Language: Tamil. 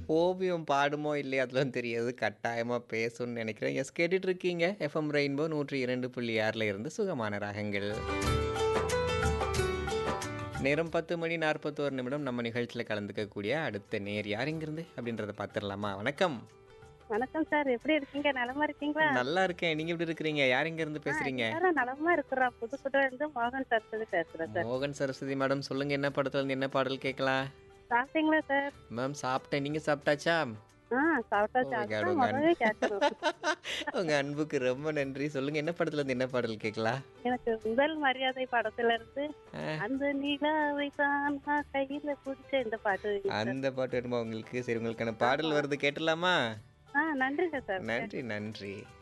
ஓவியம் பாடுமோ இல்லையோ அதெல்லாம் தெரியாது. கட்டாயமா பேசும்னு நெனைக்கிறேன். எஸ் கேட்டுட்டு இருக்கீங்க. எஃப்எம் ரெயின்போ 102.6ல இருந்து சுகமான ராகங்கள். நேரம் 10 மணி 41 நிமிடம். நம்ம நிகழ்ச்சியில கலந்துக்கக்கூடிய அடுத்த நேர் யார் எங்கிருந்து அப்படின்றத பார்த்துடலாமா? வணக்கம். வணக்கம் சார். எப்படி இருக்கீங்க? நலமா இருக்கீங்களா? நல்லா இருக்கேன். நீங்க எப்படி இருக்கிறீங்க? யார் எங்கிருந்து ஆ, பேசுறீங்க? எல்லாரும் நலமா இருக்கிறோம். புதுக்கோட்டையில இருந்து மோகன் சரஸ்வதி பேசுறேன் சார். மோகன் சரஸ்வதி மேடம் சொல்லுங்க என்ன படத்துல இருந்து என்ன பாடல் கேட்கலாம்? சாப்பிட்டீங்களா சார்? மேம் சாப்பிட்டேன். நீங்க சாப்பிட்டாச்சா? ஆ, சாப்பிட்டாச்சு. Oh my God, அதுதான் உங்க முதவே கேட்கணும். உங்க அன்புக்கு ரொம்ப நன்றி. சொல்லுங்க என்ன படத்துல இருந்து என்ன பாடல் கேட்கலாம்? எனக்கு முதல் மரியாதை படத்துல இருந்து ஆ, அந்த நிலாவை தான் நான் கையில பிடிச்ச இந்த பாட்டு வேணும் சார். அந்த பாட்டு வேணுமா உங்களுக்கு? சரி உங்களுக்கான பாடல் ஆமா. வருது கேட்டலாமா? ஆ, நன்றிங்க சார். நன்றி நன்றி.